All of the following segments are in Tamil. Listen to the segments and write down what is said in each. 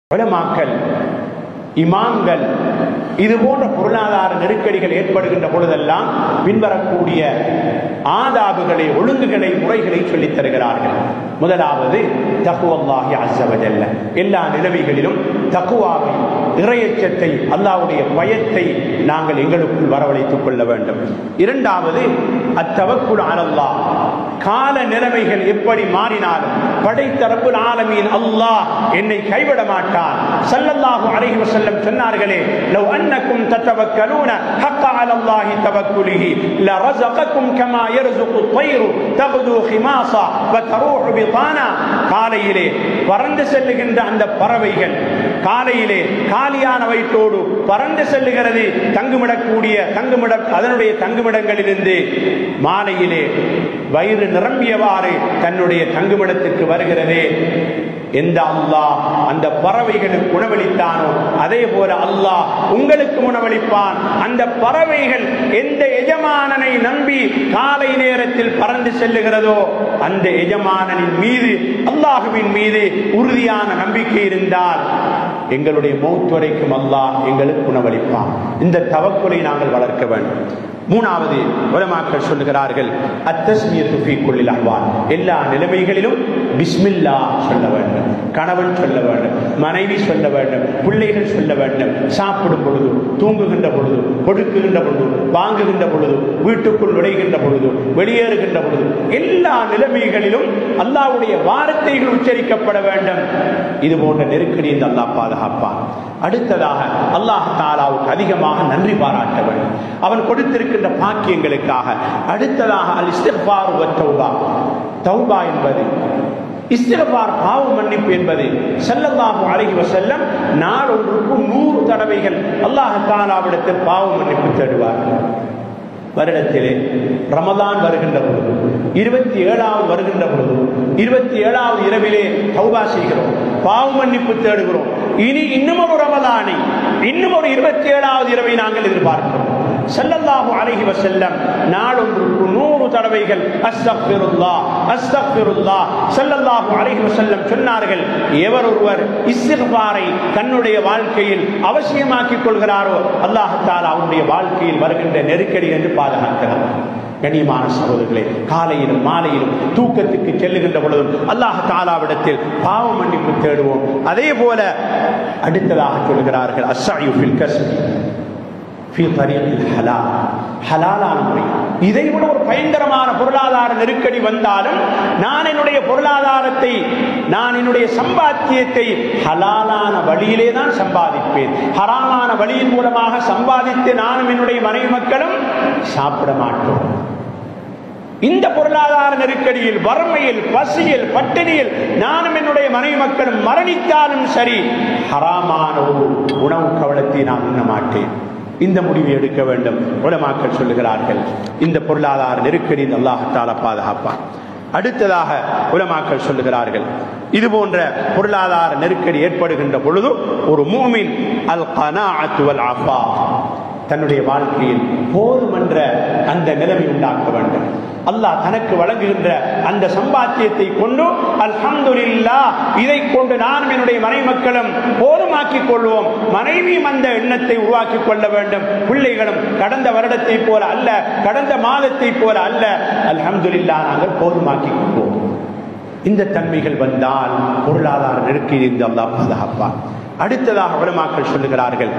உலமாக்கள் இமாம்கள் இது போன்ற பொருளாதார நெருக்கடிகள் ஏற்படுகின்ற பொழுதெல்லாம் பின்வரக்கூடிய ஆதாபுகளை ஒழுங்குகளை முறைகளை சொல்லித் தருகிறார்கள் முதலாவது தகுவல்லாஹி அஸ்ஸவஜல்ல எல்லா நிலைமைகளிலும் தக்குவாவை இறையச்சத்தை அல்லாஹ்வுடைய பயத்தை நாங்கள் எங்களுக்குள் வரவழைத்துக் கொள்ள வேண்டும் இரண்டாவது அத்தவக்குள் அலல்லாஹ் கால நிலைமைகள் எப்படி மாறினாலும் படைத்தரப்புல் ஆலமீன் அல்லாஹ் என்னை கைவிட மாட்டான் ஸல்லல்லாஹு அலைஹி வஸல்லம் சொன்னார்களே லவ் அன்னக்கும் தத்தவக்கலூன ஹக்க அலல்லாஹி தவக்குலிஹி லரஸகக்கும் கமா யர்ஸுகு الطير தகுது خماصا وتروح بطانا காலையிலே பறந்து செல்லுகின்ற அந்த பறவைகள் காலையிலே காலியான வயிற்றோடு பறந்து செல்லுகிறது தங்குமிடக்கூடிய தங்குமிட அதனுடைய தங்குமிடங்களிலிருந்து மாலையிலே வயிறு நிரம்பியவாறு தன்னுடைய தங்குமிடத்திற்கு வருகிறதே எந்த அல்லாஹ் அந்த பறவைகளுக்கு உணவளித்தானோ அதே போல அல்லாஹ் உங்களுக்கு உணவளிப்பான் அந்த பறவைகள் எந்த எஜமானனை நம்பி காலை நேரத்தில் பறந்து செல்லுகிறதோ அந்த எஜமானனின் மீது அல்லாஹுவின் மீது உறுதியான நம்பிக்கை இருந்தால் எங்களுடைய மௌத் வரைக்கும் அல்லாஹ் எங்களுக்கு உணவளிப்பான் இந்த தவக்குலை நாங்கள் வளர்க்க வேண்டும் மூணாவது உலமாக்கள் சொல்லுகிறார்கள் அத்தஸ்மியத்து ஃபீ குல்லில் அஹ்வால் எல்லா நிலைமைகளிலும் பிஸ்மில்லா சொல்ல வேண்டும் கணவன் சொல்ல வேண்டும் மனைவி சொல்ல வேண்டும் பிள்ளைகள் சொல்ல வேண்டும் சாப்பிடும் பொழுது தூங்குகின்ற பொழுது கொடுக்குகின்ற பொழுது வாங்குகின்ற பொழுது வீட்டுக்குள் நுழைகின்ற பொழுது வெளியேறுகின்ற பொழுது எல்லா நிலைமைகளிலும் அல்லாஹ்வுடைய வார்த்தைகள் உச்சரிக்கப்பட வேண்டும் இது போன்ற நெருக்கடி இந்த அல்லாஹ் பாதுகாப்பான் அடுத்ததாக அல்லாஹ் தாலாவுக்கு அதிகமாக நன்றி பாராட்ட வேண்டும் அவன் கொடுத்திருக்கின்ற பாக்கியங்களுக்காக அடுத்ததாக அல் இஸ்திஃபார் வ தௌபா தௌபா என்பது இஸ்திகபார் பாவ மன்னிப்பு என்பது ஸல்லல்லாஹு அலைஹி வஸல்லம் நாள் ஒன்றுக்கு நூறு தடவைகள் அல்லாஹ் தாலாவிடத்தில் பாவ மன்னிப்பு தேடுவார்கள் வருடத்திலே ரமதான் வருகின்ற பொழுது இருபத்தி ஏழாவது வருகின்ற பொழுது இருபத்தி ஏழாவது இரவிலே தௌபா செய்கிறோம் பாவ மன்னிப்பு தேடுகிறோம் இனி இன்னும் ஒரு ரமதானை இன்னும் ஒரு இருபத்தி ஏழாவது இரவை நாங்கள் எதிர்பார்க்கிறோம் ஸல்லல்லாஹு அலைஹி வஸல்லம் நாளொன்றுக்கு நூறு தடவைகள் அஸ்தக்ஃபிருல்லாஹ் அஸ்தக்ஃபிருல்லாஹ் ஸல்லல்லாஹு அலைஹி வஸல்லம் சொன்னார்கள் எவர் ஒருவர் இஸ்திக்பாரை தன்னுடைய வாழ்க்கையில் அவசியமாக்கிக் கொள்கிறாரோ அல்லாஹ் தஆலா அவருடைய வாழ்க்கையில் வருகின்ற நெருக்கடி என்று பாதுகாக்கிறார் கண்ணியமான சகோதரர்களே காலையிலும் மாலையிலும் தூக்கத்துக்கு செல்லுகின்ற பொழுதும் அல்லாஹ் தாலாவிடத்தில் பாவ மன்னிப்பு தேடுவோம் அதே போல அடுத்ததாக சொல்கிறார்கள் அஸ்ஸாயு ஃபில் கஸ்பி ஃபீ தரீகில் ஹலால் ஹலாலான முறை இதை விட ஒரு பயங்கரமான பொருளாதார நெருக்கடி வந்தாலும் நான் என்னுடைய பொருளாதாரத்தை நான் என்னுடைய சம்பாத்தியத்தை ஹலாலான வழியிலே தான் சம்பாதிப்பேன் ஹராமான வழியின் மூலமாக சம்பாதித்து நானும் என்னுடைய மனைவி மக்களும் சாப்பிட மாட்டோம் இந்த பொருளாதார நெருக்கடியில் வறுமையில் பசியில் பட்டினியில் நானும் என்னுடைய மனைவி மக்களும் மரணித்தாலும் சரி ஹராமான ஒரு உணவு கவலத்தை நான் உண்ண மாட்டேன் இந்த முடிவை எடுக்க வேண்டும் உலமாக்கள் சொல்லுகிறார்கள் இந்த பொருளாதார நெருக்கடி அல்லாஹத்தால பாதுகாப்பான் அடுத்ததாக உலமாக்கள் சொல்லுகிறார்கள் இது போன்ற பொருளாதார நெருக்கடி ஏற்படுகின்ற பொழுது ஒரு மூமின் அல் கனாஅத்து வல் ஆஃபா தன்னுடைய வாழ்க்கையில் போதுமன்ற அந்த நிலைமை உண்டாக்க வேண்டும் அல்லாஹ் தனக்கு வழங்குகின்ற அந்த சம்பாத்தியத்தை கொண்டு அல்ஹம்துலில்லா இதை கொண்டு நானும் என்னுடைய மனை மக்களும் போதுமாக்கிக் கொள்வோம் மனைவியும் அந்த எண்ணத்தை உருவாக்கிக் கொள்ள வேண்டும் பிள்ளைகளும் கடந்த வருடத்தை போல அல்ல கடந்த மாதத்தை போல அல்ல அல்ஹம்துலில்லா நாங்கள் போதுமாக்கிக் கொள்வோம் இந்த தன்மைகள் வந்தால் பொருளாதார நெருக்கடி இருந்து அல்லாஹ் பாதுகாப்பார் அடுத்ததாக உலமாக்கள் சொல்லுகிறார்கள்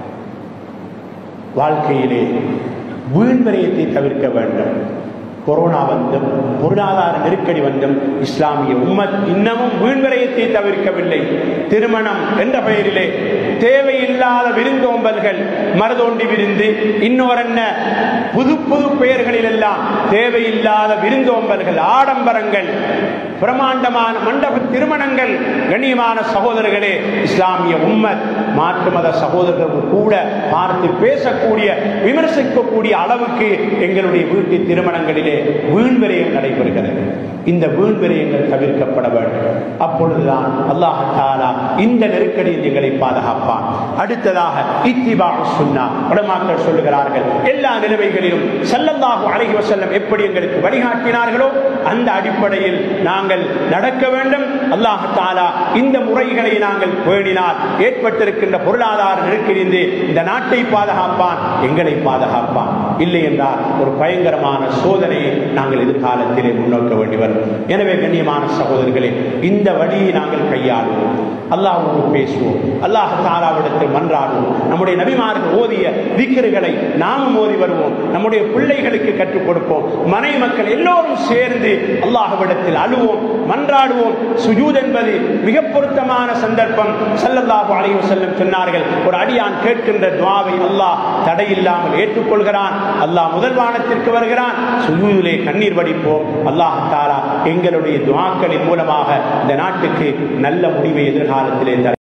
வாழ்க்கையிலே வீண் விரயத்தை தவிர்க்க வேண்டும் கொரோனா வந்தும் பொருளாதார நெருக்கடி வந்தும் இஸ்லாமிய உம்மத் இன்னமும் வீண் விரயத்தை தவிர்க்கவில்லை திருமணம் என்ற பெயரிலே தேவையில்லாத விருந்தோம்பல்கள் மரதோண்டி விருந்து இன்னொரென்ன புது புது பெயர்களில் எல்லாம் தேவையில்லாத விருந்தோம்பல்கள் ஆடம்பரங்கள் பிரமாண்டமான மண்டப திருமணங்கள் கண்ணியமான சகோதரர்களே இஸ்லாமிய உம்மத் மாற்று மத சகோதரர்கள் கூட பார்த்து பேசக்கூடிய விமர்சிக்கக்கூடிய அளவுக்கு எங்களுடைய வீட்டு திருமணங்களிலே உலகத்திலே வீண் விரயம் நடைபெறுகிறது இந்த வீண் விரயங்கள் தவிர்க்கப்பட வேண்டும் அப்பொழுதுதான் அல்லாஹ் தாலா இந்த நெருக்கடியில் எங்களை பாதுகாப்பான் அடுத்ததாக இத்திபா சுன்னா உடமாக்கள் சொல்லுகிறார்கள் எல்லா நிலைமைகளிலும் சல்லல்லாஹு அலைஹி வஸல்லம் எப்படி எங்களுக்கு வழிகாட்டினார்களோ அந்த அடிப்படையில் நாங்கள் நடக்க வேண்டும் அல்லாஹ் தாலா இந்த முறைகளை நாங்கள் பேணினால் ஏற்பட்டிருக்கின்ற பொருளாதார நெருக்கடியிலிருந்து இந்த நாட்டை பாதுகாப்பான் எங்களை பாதுகாப்பான் இல்லை என்றால் ஒரு பயங்கரமான சோதனையை நாங்கள் எதிர்காலத்திலே முன்னோக்க வேண்டி வரும் எனவே கண்ணியமான சகோதரர்களே இந்த வழியை நாங்கள் கையாளுவோம் அல்லாஹோடு பேசுவோம் அல்லாஹ் தாலாவிடத்தில் மன்றாடுவோம் நம்முடைய நபிமார்கள் ஓதிய திக்கர்களை நாமும் ஓதி வருவோம் நம்முடைய பிள்ளைகளுக்கு கற்றுக் கொடுப்போம் மனை மக்கள் எல்லோரும் சேர்ந்து அல்லாஹ்விடத்தில் அழுவோம் மன்றாடுவோம் சுஜூத் என்பது மிக பொருத்தமான சந்தர்ப்பம் ஸல்லல்லாஹு அலைஹி வஸல்லம் சொன்னார்கள் ஒரு அடியான் கேட்கின்ற துஆவை அல்லாஹ் தடையில்லாமல் ஏற்றுக்கொள்கிறான் அல்லாஹ் முதல் வானத்திற்கு வருகிறான் சுஜூதிலே கண்ணீர் வடிப்போம் அல்லாஹ் தாலா எங்களுடைய துஆக்களின் மூலமாக இந்த நாட்டுக்கு நல்ல முடிவை எதிர்காலத்திலே தர